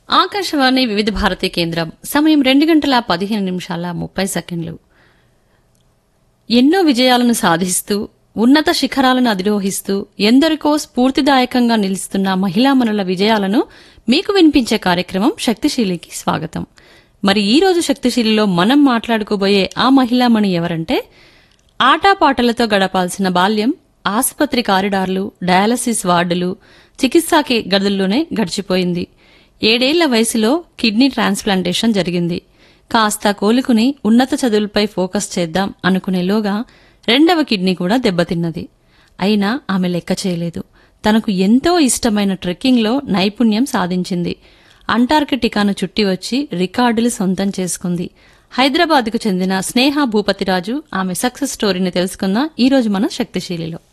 ఆకాశవాణి వివిధ భారతి కేంద్రం సమయం రెండు గంటల పదిహేను నిమిషాల ముప్పై సెకండ్లు ఎన్నో విజయాలను సాధిస్తూ ఉన్నత శిఖరాలను అధిరోహిస్తూ ఎందరికో స్ఫూర్తిదాయకంగా నిలుస్తున్న మహిళామణుల విజయాలను మీకు వినిపించే కార్యక్రమం శక్తిశీలికి స్వాగతం మరి ఈ రోజు శక్తిశీలిలో మనం మాట్లాడుకోబోయే ఆ మహిళామణి ఎవరంటే ఆటాపాటలతో గడపాల్సిన బాల్యం ఆసుపత్రి కారిడార్లు డయాలసిస్ వార్డులు చికిత్సాకి గదుల్లోనే గడిచిపోయింది ఏడేళ్ల వయసులో కిడ్నీ ట్రాన్స్ప్లాంటేషన్ జరిగింది కాస్త కోలుకుని ఉన్నత చదువులపై ఫోకస్ చేద్దాం అనుకునేలోగా రెండవ కిడ్నీ కూడా దెబ్బతిన్నది అయినా ఆమె లెక్క చేయలేదు తనకు ఎంతో ఇష్టమైన ట్రెక్కింగ్లో నైపుణ్యం సాధించింది అంటార్కిటికాను చుట్టి వచ్చి రికార్డులు సొంతం చేసుకుంది హైదరాబాద్కు చెందిన స్నేహ భూపతిరాజు ఆమె సక్సెస్ స్టోరీని తెలుసుకుందాం ఈ రోజు మన శక్తిశీలిలో